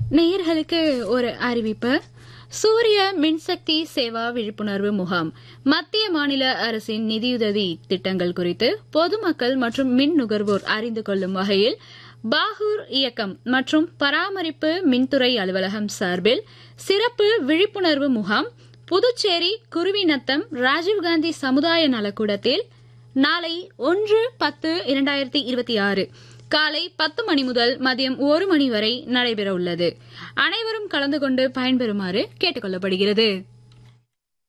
நேயர்களுக்கு ஒரு அறிவிப்பு சூரிய மின்சக்தி சேவா விழிப்புணர்வு முகாம் மத்திய மாநில அரசின் நிதியுதவி திட்டங்கள் குறித்து பொதுமக்கள் மற்றும் மின் நுகர்வோர் அறிந்து கொள்ளும் வகையில் பாகூர் இயக்கம் மற்றும் பராமரிப்பு மின்துறை அலுவலகம் சார்பில் சிறப்பு விழிப்புணர்வு முகாம் புதுச்சேரி குருவிநத்தம் ராஜீவ்காந்தி சமுதாய நலக்கூடத்தில் நாளை ஒன்று பத்து இரண்டாயிரத்தி இருபத்தி ஆறு காலை பத்து மணி முதல் மதியம் ஒரு மணி வரை நடைபெற உள்ளது அனைவரும் கலந்து கொண்டு பயன்பெறுமாறு கேட்டுக் கொள்ளப்படுகிறது